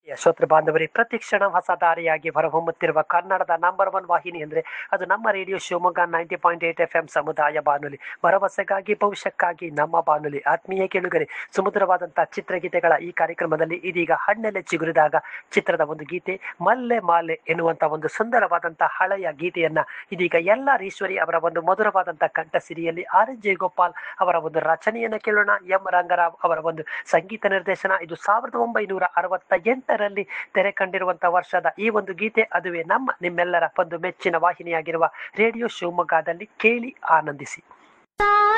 ಶ್ರೋತೃ ಬಾಂಧವರೇ ಪ್ರತಿ ಕ್ಷಣ ಹೊಸ ದಾರಿಯಾಗಿ ಹೊರಹೊಮ್ಮುತ್ತಿರುವ ಕನ್ನಡದ ನಂಬರ್ ಒನ್ ವಾಹಿನಿ ಅಂದರೆ ಅದು ನಮ್ಮ radio Shivamogga ninety point eight F M ಸಮುದಾಯ ಬಾನುಲಿ ಭರವಸೆಗಾಗಿ ಭವಿಷ್ಯಕ್ಕಾಗಿ ನಮ್ಮ ಬಾನುಲಿ ಆತ್ಮೀಯ ಕೇಳುಗರೆ ಸುಮಧುರವಾದಂತಹ ಚಿತ್ರಗೀತೆಗಳ ಈ ಕಾರ್ಯಕ್ರಮದಲ್ಲಿ ಇದೀಗ ಹಣ್ಣೆಲೆ ಚಿಗುರಿದಾಗ ಚಿತ್ರದ ಒಂದು ಗೀತೆ ಮಲ್ಲೆ ಮಾಲೆ ಎನ್ನುವಂತ ಒಂದು ಸುಂದರವಾದಂತಹ ಹಳೆಯ ಗೀತೆಯನ್ನ ಇದೀಗ ಎಲ್ಲ ಈಶ್ವರಿ ಅವರ ಒಂದು ಮಧುರವಾದಂತಹ ಕಂಠಸಿರಿಯಲ್ಲಿ ಆರ್ ಎನ್ ಜಯಗೋಪಾಲ್ ಅವರ ಒಂದು ರಚನೆಯನ್ನ ಕೇಳೋಣ ಎಂ ರಂಗರಾವ್ ಅವರ ಒಂದು ಸಂಗೀತ ನಿರ್ದೇಶನ ಇದು ಸಾವಿರದ ಒಂಬೈನೂರ ಅರವತ್ತ ಎಂಟರಲ್ಲಿ ತೆರೆ ಕಂಡಿರುವಂತಹ ವರ್ಷದ ಈ ಒಂದು ಗೀತೆ ಅದುವೇ ನಮ್ಮ ನಿಮ್ಮೆಲ್ಲರ ಒಂದು ಮೆಚ್ಚಿನ ವಾಹಿನಿಯಾಗಿರುವ ರೇಡಿಯೋ ಶಿವಮೊಗ್ಗದಲ್ಲಿ ಕೇಳಿ ಆನಂದಿಸಿ